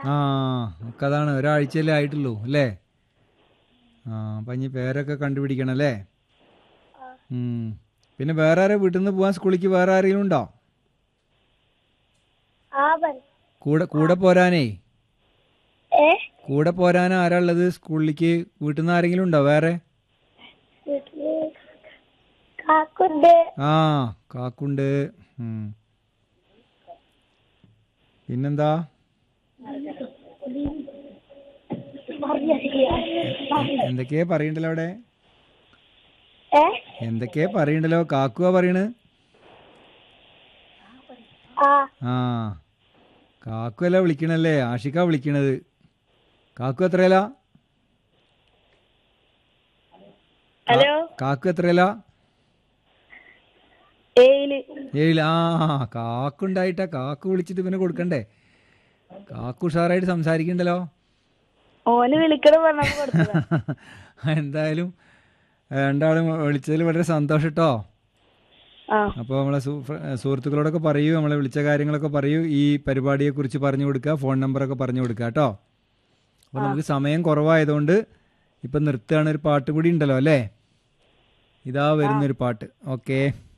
ആ ഒക്കെ അതാണ് ഒരാഴ്ചയല്ലേ ആയിട്ടുള്ളൂ അല്ലേ ആ അപ്പം ഇനി പേരൊക്കെ കണ്ടുപിടിക്കണം അല്ലേ ഉം. പിന്നെ വേറെ ആരാ വീട്ടിൽ നിന്ന് പോകാൻ സ്കൂളിലേക്ക് വേറെ ആരെങ്കിലും ഉണ്ടോ ആ പറ കൂടെ കൂടെ പോരാനേ ഏ കൂടെ പോരാൻ ആരാ ഉള്ളത് സ്കൂളിലേക്ക് വീട്ടിൽ നിന്ന് ആരെങ്കിലും ഉണ്ടോ വേറെ വീട്ടില് കാക്കുണ്ട് ആ കാക്കുണ്ട് ഉം. പിന്നെന്താ എന്തൊക്കെയാ പറയണ്ടല്ലോ അവിടെ ഏ എന്തൊക്കെയാ പറയണ്ടല്ലോ കാക്കുവാ പറയണ് ആ ആ കാക്കുവല്ല വിളിക്കണല്ലേ ആഷിക്ക വിളിക്കണത് കാക്കു എത്രയല്ല ഹലോ കാക്കു എത്രയല്ല ഏയില് ഏഴില്ല ആ കാക്കുണ്ടായിട്ടാ കാക്കു വിളിച്ചിട്ട് പിന്നെ കൊടുക്കണ്ടേ കാക്കു ഉഷാറായിട്ട് സംസാരിക്കണ്ടല്ലോ ഓന് വിളിക്കണം പറഞ്ഞപ്പോ കൊടുത്തതാ എന്തായാലും രണ്ടാളും വിളിച്ചതിൽ വളരെ സന്തോഷം കേട്ടോ ആ അപ്പോൾ നമ്മളെ സു- ഫ്ര- സുഹൃത്തുക്കളോടൊക്കെ പറയൂ നമ്മളെ വിളിച്ച കാര്യങ്ങളൊക്കെ പറയൂ ഈ പരിപാടിയെക്കുറിച്ച് പറഞ്ഞു കൊടുക്കുക ഫോൺ നമ്പറൊക്കെ പറഞ്ഞു കൊടുക്കുക കേട്ടോ അപ്പോൾ നമുക്ക് സമയം കുറവായതുകൊണ്ട് ഇപ്പം നിർത്തുകയാണ് ഒരു പാട്ട് കൂടി ഉണ്ടല്ലോ അല്ലേ ഇതാ വരുന്നൊരു പാട്ട് ഓക്കേ